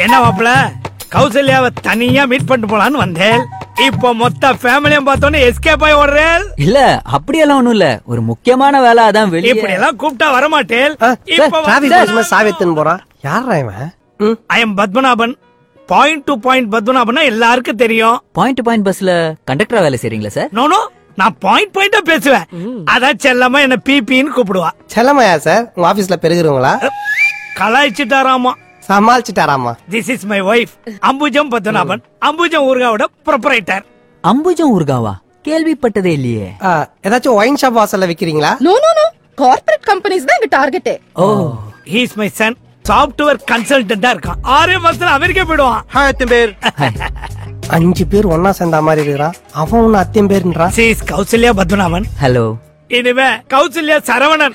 என்ன மாப்பிள கௌசல்யாவை தனியா மீட் பண்ணிட்டு போலான்னு வந்தேன் இப்போ மொத்த ஃபேமிலியும் பார்த்தோன்னே எஸ்கேப் ஆகி ஓடுறேன் இல்ல அப்படியெல்லாம் ஒண்ணும் இல்ல ஒரு முக்கியமான வேலை அதான் வெளியே இப்படி எல்லாம் கூப்பிட்டா வரமாட்டேன் டிராபிக் போலீஸ் சாவியத்துன்னு போறான் யாரா இவன் ம். I M Padmanabhan point to point பத்மநாபன்னா எல்லாருக்கும் தெரியும் பாயிண்ட் பாயிண்ட் பஸ்ல கண்டக்டரா வேலை செய்றீங்களா சார் நோனோ நான் பாயிண்ட் பாயிண்டா பேசுவேன் அதான் செல்லமா என்ன பிபின்னு கூப்பிடுவா செல்லமையா சார் உங்க ஆபீஸ்ல பெருகிறவங்களா கலாய்ச்சிட்டாராமா சமாளிச்சுட்டாராமா this is my wife Ambujam Padmanabhan Ambujam ஊர்காவோட ப்ரொப்பரைட்டர் அம்புஜம் ஊர்காவா கேள்விப்பட்டதே இல்லையே ஆ, ஏதாச்சும் ஒயின் ஷாப் வாசல்ல விக்கிறீங்களா no no no corporate companies தான் எங்க டார்கெட்டே oh he's my son software கன்சல்டன்டா இருக்கான் ஆறே மாசத்துல அமெரிக்கா போயிடுவான் அஞ்சு பேர் ஒன்னா சேர்ந்த மாதிரி இருக்கிறான் அவன் ஒன்னு அத்தியம் பேருன்றான் சீஸ் கௌசல்யா பத்மநாபன் ஹலோ இனிமே கௌசல்யா சரவணன்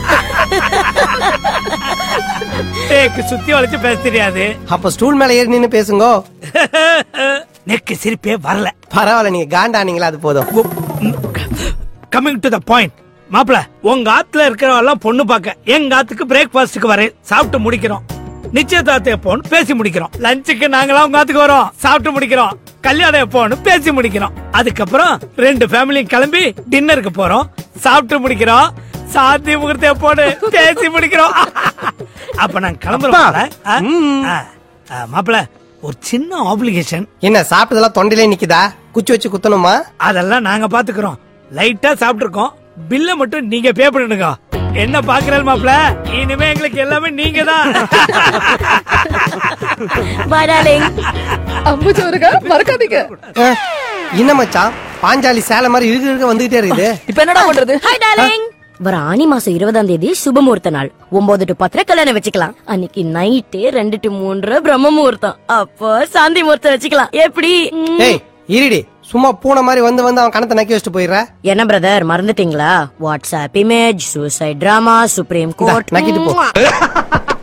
ஏக்கு சுத்தி வளைச்சு பேச தெரியாது அப்ப ஸ்டூல் மேல ஏறி நின்னு பேசுங்க நெக்கு சிரிப்பே வரல பரவாயில்ல நீங்க காண்டானீங்களா அது போதும் கமிங் டு த பாயிண்ட் மாப்பிள உங்க ஆத்துல இருக்கிறவெல்லாம் பொண்ணு பார்க்க எங்க ஆத்துக்கு பிரேக்ஃபாஸ்டுக்கு வரேன் சாப்பிட்டு முடிக்கிறோம் நிச்சயதார்த்தம் எப்போன்னு பேசி முடிக்கிறோம் லஞ்சுக்கு நாங்களாம் உங்க ஆத்துக்கு வரோம் சாப்பிட்டு முடிக்கிறோம் கல்யாணம் எப்போன்னு பேசி முடிக்கிறோம் அதுக்கப்புறம் ரெண்டு ஃபேமிலியும் கிளம்பி டின்னருக்கு போறோம் சாப்பிட்டு முடிக்கிறோம் சாந்தி முகூர்த்தம் எப்போன்னு பேசி முடிக்கிறோம் அப்ப நான் கிளம்புறோம் மாப்பிள ஒரு சின்ன ஆப்ளிகேஷன் என்ன சாப்பிட்டதெல்லாம் தொண்டையிலே நிக்குதா குச்சி வச்சு குத்தணுமா அதெல்லாம் நாங்க பாத்துக்கிறோம் லைட்டா சாப்பிட்டுருக்கோம் பில்ல மட்டும் நீங்க பே பண்ணிடுங்க என்ன பாக்குறேன் மாப்ள இனிமே எங்களுக்கு எல்லாமே நீங்க தான் அம்புஜோருக மறக்காதீங்க அஹ், என்ன மச்சான் பாஞ்சாலி சேலை மாதிரி இழுக்க இழுக்க வந்துகிட்டே இருக்குது இப்ப என்னடா பண்றது ஹாய் டார்லிங் வர ஆனி மாசம் இருபதாம் தேதி சுபமுகூர்த்த நாள் ஒன்பது டு பத்திர கல்யாணம் வச்சுக்கலாம் அன்னைக்கு நைட்டு ரெண்டு டு மூன்று பிரம்ம முகூர்த்தம் அப்போ சாந்தி முகூர்த்தம் வச்சுக்கலாம் எப்படி ம். ஏய் இருடி சும்மா பூனை மாதிரி வந்து வந்து அவன் கணத்தை நக்கி வச்சுட்டு போயிடுற என்ன பிரதர் மறந்துட்டீங்களா WhatsApp image suicide drama supreme இந்தா, கோர்ட் நக்கிட்டு போ